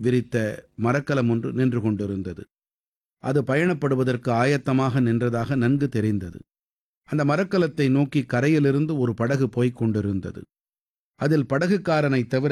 விரித்த மரக்கலம் ஒன்று நின்று கொண்டிருந்தது அது பயணப்படுவதற்கு ஆயத்தமாக நின்றதாக நன்கு தெரிந்தது அந்த மரக்கலத்தை நோக்கி கரையிலிருந்து ஒரு படகு போய்க் கொண்டிருந்தது அதில் படகுக்காரனைத் தவிர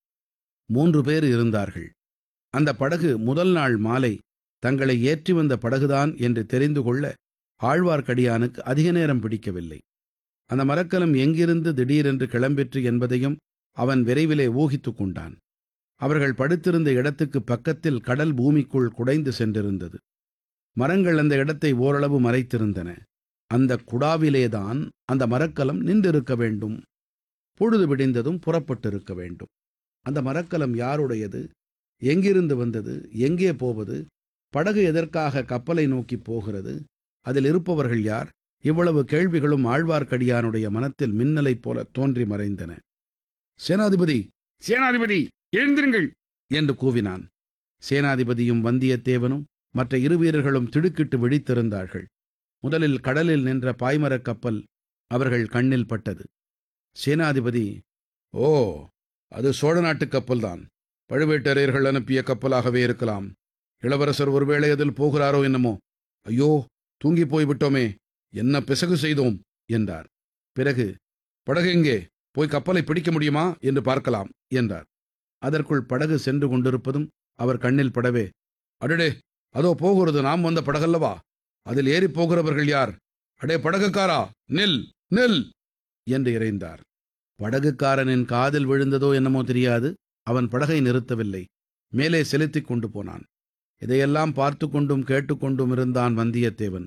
மூன்று பேர் இருந்தார்கள் அந்த படகு முதல் நாள் மாலை தங்களை ஏற்றி வந்த படகுதான் என்று தெரிந்து கொள்ள ஆழ்வார்க்கடியானுக்கு அதிக நேரம் பிடிக்கவில்லை அந்த மரக்கலம் எங்கிருந்து திடீரென்று கிளம்பிற்று என்பதையும் அவன் விரைவிலே ஊகித்துக் கொண்டான் அவர்கள் படுத்திருந்த இடத்துக்கு பக்கத்தில் கடல் பூமிக்குள் குடைந்து சென்றிருந்தது மரங்கள் அந்த இடத்தை ஓரளவு மறைத்திருந்தன அந்த குடாவிலேதான் அந்த மரக்கலம் நின்றிருக்க வேண்டும் பொழுது விடிந்ததும் புறப்பட்டிருக்க வேண்டும் அந்த மரக்கலம் யாருடையது எங்கிருந்து வந்தது எங்கே போவது படகு எதற்காக கப்பலை நோக்கி போகிறது அதில் இருப்பவர்கள் யார் இவ்வளவு கேள்விகளும் ஆழ்வார்க்கடியானுடைய மனத்தில் மின்னலைப் போல தோன்றி மறைந்தன சேனாதிபதி சேனாதிபதி எழுந்திருங்கள் என்று கூவினான் சேனாதிபதியும் வந்தியத்தேவனும் மற்ற இரு வீரர்களும் திடுக்கிட்டு விழித்திருந்தார்கள் முதலில் கடலில் நின்ற பாய்மரக் கப்பல் அவர்கள் கண்ணில் பட்டது சேனாதிபதி ஓ அது சோழ நாட்டுக் கப்பல்தான் பழுவேட்டரையர்கள் அனுப்பிய கப்பலாகவே இருக்கலாம் இளவரசர் ஒருவேளை அதில் போகிறாரோ என்னமோ ஐயோ தூங்கி போய் விட்டோமே என்ன பிசகு செய்தோம் என்றார் பிறகு படகு எங்கே போய் கப்பலை பிடிக்க முடியுமா என்று பார்க்கலாம் என்றார் அதற்குள் படகு சென்று கொண்டிருப்பதும் அவர் கண்ணில் படவே அடடே அதோ போகிறது நாம் வந்த படகல்லவா அதில் ஏறிப் போகிறவர்கள் யார் அடே படகுக்காரா நில் நில் என்று இறைந்தார் படகுக்காரனின் காதில் விழுந்ததோ என்னமோ தெரியாது அவன் படகை நிறுத்தவில்லை மேலே செலுத்திக் கொண்டு போனான் இதையெல்லாம் பார்த்து கொண்டும் கேட்டுக்கொண்டும் இருந்தான் வந்தியத்தேவன்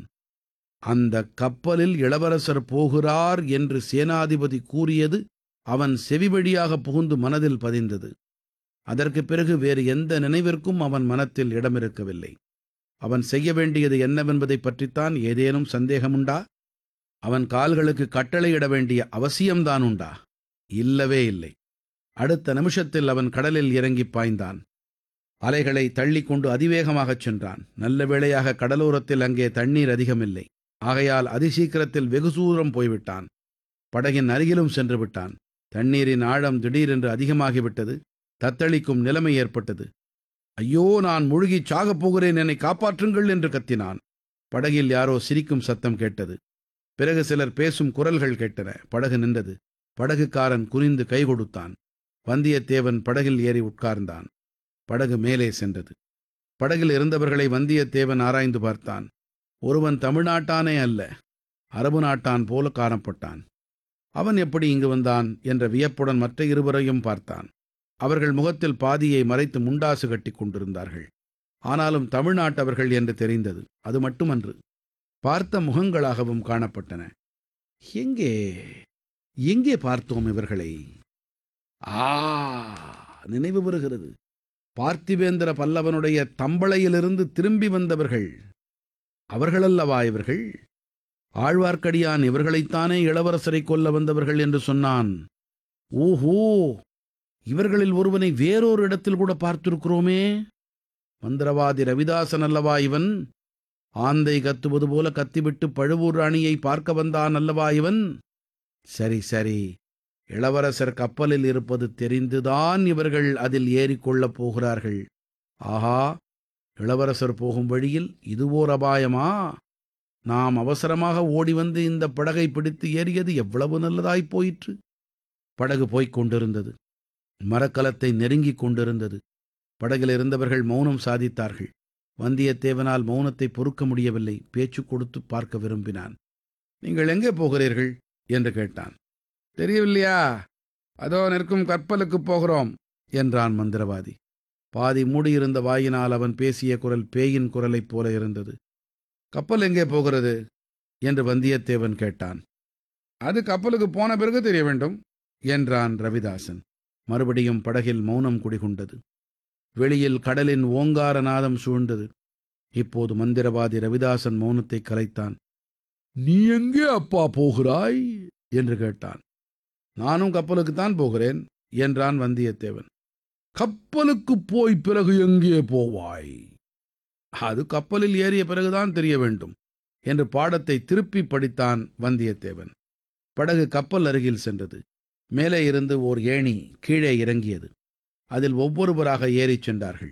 அந்த கப்பலில் இளவரசர் போகிறார் என்று சேனாதிபதி கூறியது அவன் செவிவழியாக புகுந்து மனதில் பதிந்தது அதற்குப் பிறகு வேறு எந்த நினைவிற்கும் அவன் மனத்தில் இடமிருக்கவில்லை அவன் செய்ய வேண்டியது என்னவென்பதைப் பற்றித்தான் ஏதேனும் சந்தேகமுண்டா அவன் கால்களுக்கு கட்டளையிட வேண்டிய அவசியம்தான் உண்டா இல்லவே இல்லை அடுத்த நிமிஷத்தில் அவன் கடலில் இறங்கிப் பாய்ந்தான் அலைகளை தள்ளிக்கொண்டு அதிவேகமாகச் சென்றான் நல்ல வேளையாக கடலோரத்தில் அங்கே தண்ணீர் அதிகமில்லை ஆகையால் அதிசீக்கிரத்தில் வெகு தூரம் போய்விட்டான் படகின் அருகிலும் சென்று விட்டான் தண்ணீரின் ஆழம் திடீரென்று அதிகமாகிவிட்டது தத்தளிக்கும் நிலைமை ஏற்பட்டது ஐயோ நான் முழுகிச் சாகப் போகிறேன் என்னை காப்பாற்றுங்கள் என்று கத்தினான் படகில் யாரோ சிரிக்கும் சத்தம் கேட்டது பிறகு சிலர் பேசும் குரல்கள் கேட்டன படகு நின்றது படகுக்காரன் குனிந்து கை கொடுத்தான் வந்தியத்தேவன் படகில் ஏறி உட்கார்ந்தான் படகு மேலே சென்றது படகில் இருந்தவர்களை வந்தியத்தேவன் ஆராய்ந்து பார்த்தான் ஒருவன் தமிழ்நாட்டானே அல்ல அரபு நாட்டான் போல காணப்பட்டான் அவன் எப்படி இங்கு வந்தான் என்ற வியப்புடன் மற்ற இருவரையும் பார்த்தான் அவர்கள் முகத்தில் பாதியை மறைத்து முண்டாசு கட்டிக் கொண்டிருந்தார்கள் ஆனாலும் தமிழ்நாட்டவர்கள் என்று தெரிந்தது அது மட்டுமன்று பார்த்த முகங்களாகவும் காணப்பட்டன எங்கே எங்கே பார்த்தோம் இவர்களை ஆ நினைவு வருகிறது பார்த்திவேந்திர பல்லவனுடைய தம்பளையிலிருந்து திரும்பி வந்தவர்கள் அவர்களல்லவா இவர்கள் ஆழ்வார்க்கடியான் இவர்களைத்தானே இளவரசரை கொல்ல வந்தவர்கள் என்று சொன்னான் ஓஹோ இவர்களில் ஒருவனை வேறொரு இடத்தில் கூட பார்த்திருக்கிறோமே மந்திரவாதி ரவிதாசன் அல்லவா இவன் ஆந்தை கத்துவது போல கத்திவிட்டு பழுவூர் ராணியை பார்க்க வந்தான் அல்லவா இவன் சரி சரி இளவரசர் கப்பலில் இருப்பது தெரிந்துதான் இவர்கள் அதில் ஏறிக்கொள்ளப் போகிறார்கள் ஆஹா இளவரசர் போகும் வழியில் இதுவோர் அபாயமா நாம் அவசரமாக ஓடி வந்து இந்த படகை பிடித்து ஏறியது எவ்வளவு நல்லதாய்ப் போயிற்று படகு போய்க் கொண்டிருந்தது மரக்கலத்தை நெருங்கிக் கொண்டிருந்தது படகில் இருந்தவர்கள் மௌனம் சாதித்தார்கள் வந்தியத்தேவனால் மௌனத்தை பொறுக்க முடியவில்லை பேச்சு கொடுத்து பார்க்க விரும்பினான் நீங்கள் எங்கே போகிறீர்கள் என்று கேட்டான் தெரியவில்லையா அதோ நிற்கும் கப்பலுக்கு போகிறோம் என்றான் மந்திரவாதி பாதி மூடியிருந்த வாயினால் அவன் பேசிய குரல் பேயின் குரலைப் போல இருந்தது கப்பல் எங்கே போகிறது என்று வந்தியத்தேவன் கேட்டான் அது கப்பலுக்கு போன பிறகு தெரிய வேண்டும் என்றான் ரவிதாசன் மறுபடியும் படகில் மௌனம் குடிகொண்டது வெளியில் கடலின் ஓங்கார நாதம் சூழ்ந்தது இப்போது மந்திரவாதி ரவிதாசன் மௌனத்தை கலைத்தான் நீ எங்கே அப்பா போகிறாய் என்று கேட்டான் நானும் கப்பலுக்குத்தான் போகிறேன் என்றான் வந்தியத்தேவன் கப்பலுக்கு போய் பிறகு எங்கே போவாய் அது கப்பலில் ஏறிய பிறகுதான் தெரிய வேண்டும் என்று பாடத்தை திருப்பி படித்தான் வந்தியத்தேவன் படகு கப்பல் அருகில் சென்றது மேலே இருந்து ஓர் ஏணி கீழே இறங்கியது அதில் ஒவ்வொருவராக ஏறிச் சென்றார்கள்